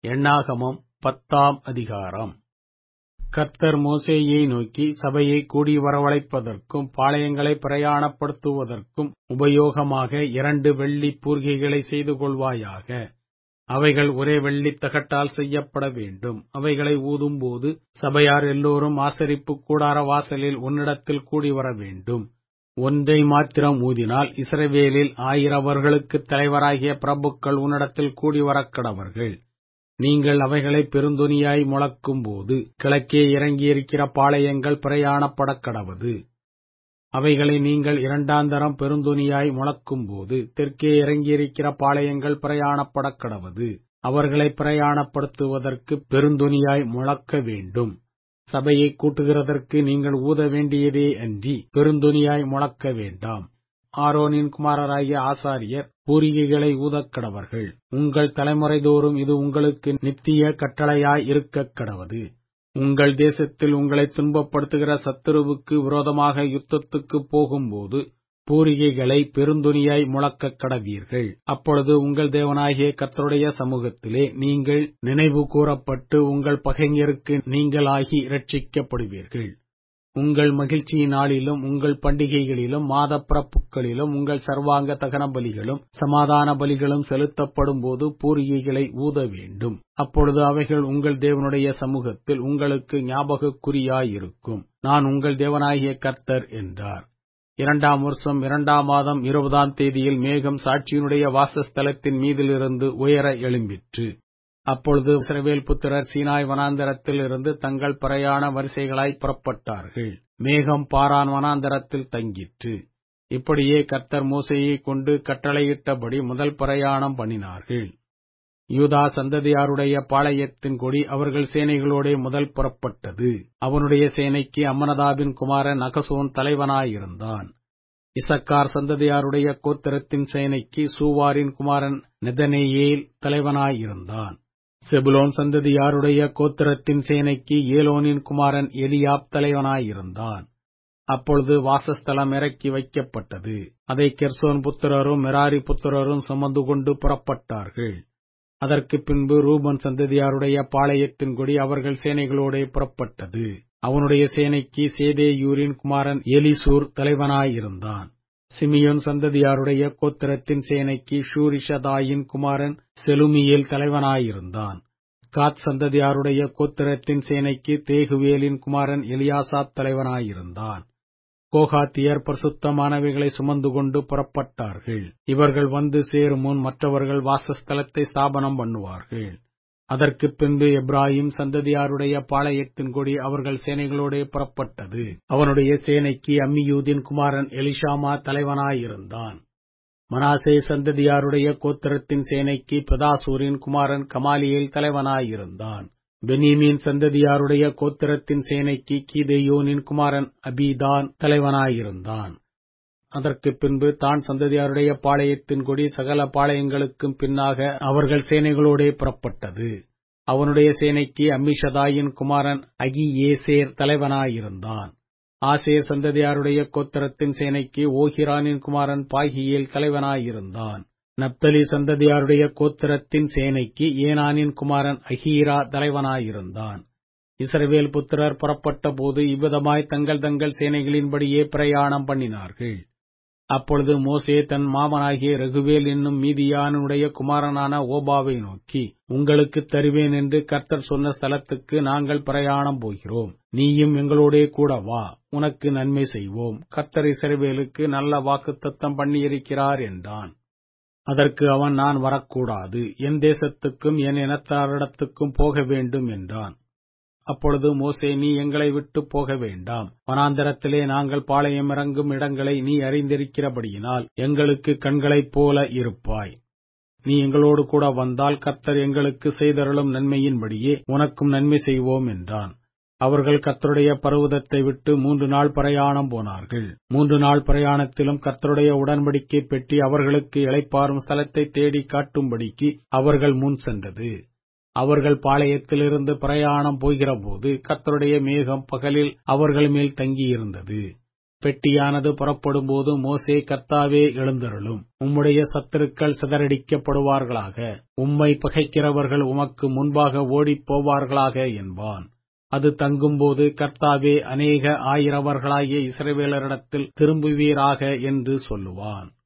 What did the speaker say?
எண்ணாகமம் பத்தாம் அதிகாரம் கர்த்தர் மோசேயை நோக்கி சபையை கூடி வரவழைப்பதற்கும் பாளையங்களை பிரயாணப்படுத்துவதற்கும் உபயோகமாக இரண்டு வெள்ளிப் பூர்கைகளை செய்து கொள்வாயாக அவைகள் ஒரே வெள்ளித் தகட்டால் செய்யப்பட வேண்டும் அவைகளை ஊதும்போது சபையார் எல்லோரும் ஆசரிப்புக் கூடார வாசலில் உன்னிடத்தில் கூடி வர வேண்டும் ஒன்றை மாத்திரம் ஊதினால் இஸ்ரவேலில் ஆயிரவர்களுக்குத் தலைவராகிய பிரபுக்கள் உன்னிடத்தில் கூடி வரக்கடவர்கள் நீங்கள் அவைகளை பெருந்தொனியாய் முழக்கும்போது கிழக்கே இறங்கியிருக்கிற பாளையங்கள் பிரயாணப்படக் கடவது அவைகளை நீங்கள் இரண்டாந்தரம் பெருந்தொனியாய் முழக்கும்போது தெற்கே இறங்கியிருக்கிற பாளையங்கள் பிரயாணப்படக் கடவது அவர்களை பிரயாணப்படுத்துவதற்கு பெருந்தொனியாய் முழக்க வேண்டும் சபையை கூட்டுகிறதற்கு நீங்கள் ஊத வேண்டியதே அன்றி பெருந்தொனியாய் முழக்க வேண்டாம் ஆரோனின் குமாரராகிய ஆசாரியர் பூரிகைகளை ஊதக்கடவர்கள் உங்கள் தலைமுறைதோறும் இது உங்களுக்கு நித்திய கட்டளையாய் இருக்கக் கடவது உங்கள் தேசத்தில் உங்களை துன்பப்படுத்துகிற சத்துருவுக்கு விரோதமாக யுத்தத்துக்குப் போகும்போது பூரிகைகளை பெருந்துணியாய் முழக்கக் கடவீர்கள் அப்பொழுது உங்கள் தேவனாகிய கர்த்தருடைய சமூகத்திலே நீங்கள் நினைவு கூறப்பட்டு உங்கள் பகைஞருக்கு நீங்களாகி இரட்சிக்கப்படுவீர்கள் உங்கள் மகிழ்ச்சி நாளிலும் உங்கள் பண்டிகைகளிலும் மாத பிறப்புகளிலும் உங்கள் சர்வாங்க தகன பலிகளும் சமாதான பலிகளும் செலுத்தப்படும் போது பூரிகைகளை ஊத வேண்டும் அப்பொழுது அவைகள் உங்கள் தேவனுடைய சமூகத்தில் உங்களுக்கு ஞாபகக்குறியாயிருக்கும் நான் உங்கள் தேவனாகிய கர்த்தர் என்றார் இரண்டாம் வருஷம் இரண்டாம் மாதம் இருபதாம் தேதியில் மேகம் சாட்சியினுடைய வாசஸ்தலத்தின் மீதிலிருந்து உயர எழும்பிற்று அப்பொழுது இஸ்ரவேல் புத்திரர் சீனாய் வனாந்தரத்தில் இருந்து தங்கள் பிரயாண வரிசைகளாய் புறப்பட்டார்கள் மேகம் பாரான் வனாந்தரத்தில் தங்கிற்று இப்படியே கர்த்தர் மோசையை கொண்டு கட்டளையிட்டபடி முதல் பிரயாணம் பண்ணினார்கள் யூதா சந்ததியாருடைய பாளையத்தின் கொடி அவர்கள் சேனைகளோட முதல் புறப்பட்டது அவனுடைய சேனைக்கு அம்மனதாபின் குமாரன் நகசோன் தலைவனாயிருந்தான் இசக்கார் சந்ததியாருடைய கோத்திரத்தின் சேனைக்கு சூவாரின் குமாரன் நெதனேயேல் தலைவனாயிருந்தான் செபுலோன் சந்ததியாருடைய கோத்திரத்தின் சேனைக்கு ஏலோனின் குமாரன் எலியாப் தலைவனாயிருந்தான் அப்பொழுது வாசஸ்தலம் இறக்கி வைக்கப்பட்டது அதை கெர்சோன் புத்திரரும் மெராரி புத்திரரும் சுமந்து கொண்டு புறப்பட்டார்கள் அதற்கு பின்பு ரூபன் சந்ததியாருடைய பாளையத்தின் கொடி அவர்கள் சேனைகளோட புறப்பட்டது அவனுடைய சேனைக்கு சேதேயூரின் குமாரன் எலிசூர் தலைவனாயிருந்தான் சிமியோன் சந்ததியாருடைய கோத்திரத்தின் சேனைக்கு ஷூரிஷதாயின் குமாரன் செலுமியேல் தலைவனாயிருந்தான் காத் சந்ததியாருடைய கோத்திரத்தின் சேனைக்கு தேகுவேலின் குமாரன் எலியாசாத் தலைவனாயிருந்தான் கோகாத்தியர் பரிசுத்தமானவைகளை சுமந்து கொண்டு புறப்பட்டார்கள் இவர்கள் வந்து சேரும் முன் மற்றவர்கள் வாசஸ்தலத்தை ஸ்தாபனம் பண்ணுவார்கள் அதற்கு பின்பு எப்ராஹிம் சந்ததியாருடைய பாளையத்தின் கொடி அவர்கள் சேனைகளோட புறப்பட்டது அவனுடைய சேனைக்கு அம்மியூதின் குமாரன் எலிஷாமா தலைவனாயிருந்தான் மனாசே சந்ததியாருடைய கோத்திரத்தின் சேனைக்கு பெதாசூரின் குமாரன் கமாலியேல் தலைவனாயிருந்தான் பெனிமீன் சந்ததியாருடைய கோத்திரத்தின் சேனைக்கு கீதேயோனின் குமாரன் அபிதான் தலைவனாயிருந்தான் அதற்கு பின்பு தான் சந்ததியாருடைய பாளையத்தின் கொடி சகல பாளையங்களுக்கும் பின்னாக அவர்கள் சேனைகளோட புறப்பட்டது அவனுடைய சேனைக்கு அம்மிஷதாயின் குமாரன் அகி ஏசேர் தலைவனாயிருந்தான் ஆசேர் சந்ததியாருடைய கோத்திரத்தின் சேனைக்கு ஓஹிரானின் குமாரன் பாகியேல் தலைவனாயிருந்தான் நப்தலி சந்ததியாருடைய கோத்திரத்தின் சேனைக்கு ஏனானின் குமாரன் அஹீரா தலைவனாயிருந்தான் இஸ்ரவேல் புத்திரர் புறப்பட்ட போது இவ்விதமாய் தங்கள் தங்கள் சேனைகளின்படியே பிரயாணம் பண்ணினார்கள் அப்பொழுது மோசே தன் மாமனாகிய ரகுவேல் என்னும் மீதியானுடைய குமாரனான ஓபாவை நோக்கி உங்களுக்கு தருவேன் என்று கர்த்தர் சொன்ன ஸ்தலத்துக்கு நாங்கள் பிரயாணம் போகிறோம் நீயும் எங்களோடே கூட வா உனக்கு நன்மை செய்வோம் கர்த்தர் இஸ்ரவேலுக்கு நல்ல வாக்குத்தத்தம் பண்ணியிருக்கிறார் என்றான் அதற்கு அவன் நான் வரக்கூடாது என் தேசத்துக்கும் என் இனத்தாரிடத்துக்கும் போக வேண்டும் என்றான் அப்பொழுது மோசே நீ எங்களை விட்டு போக வேண்டாம் வனாந்தரத்திலே நாங்கள் பாளையம் இறங்கும் இடங்களை நீ அறிந்திருக்கிறபடியினால் எங்களுக்கு கண்களைப் போல இருப்பாய் நீ எங்களோடு கூட வந்தால் கர்த்தர் எங்களுக்கு செய்தருளும் நன்மையின்படியே உனக்கும் நன்மை செய்வோம் என்றான் அவர்கள் கர்த்தருடைய பருவதத்தை விட்டு மூன்று நாள் பிரயாணம் போனார்கள் மூன்று நாள் பிரயாணத்திலும் கர்த்தருடைய உடன்படிக்கை பெட்டி அவர்களுக்கு இளைப்பாறும் ஸ்தலத்தை தேடி காட்டும்படிக்கு அவர்கள் முன் சென்றது அவர்கள் பாளையத்திலிருந்து பிரயாணம் போகிறபோது கர்த்தருடைய மேகம் பகலில் அவர்கள் மேல் தங்கியிருந்தது பெட்டியானது புறப்படும்போது மோசே கர்த்தாவே எழுந்தருளும் உம்முடைய சத்துருக்கள் சிதறடிக்கப்படுவார்களாக உம்மை பகைக்கிறவர்கள் உமக்கு முன்பாக ஓடிப் போவார்களாக என்பான் அது தங்கும்போது கர்த்தாவே அநேக ஆயிரவர்களாகிய இஸ்ரவேலரிடத்தில் திரும்புவீராக என்று சொல்லுவான்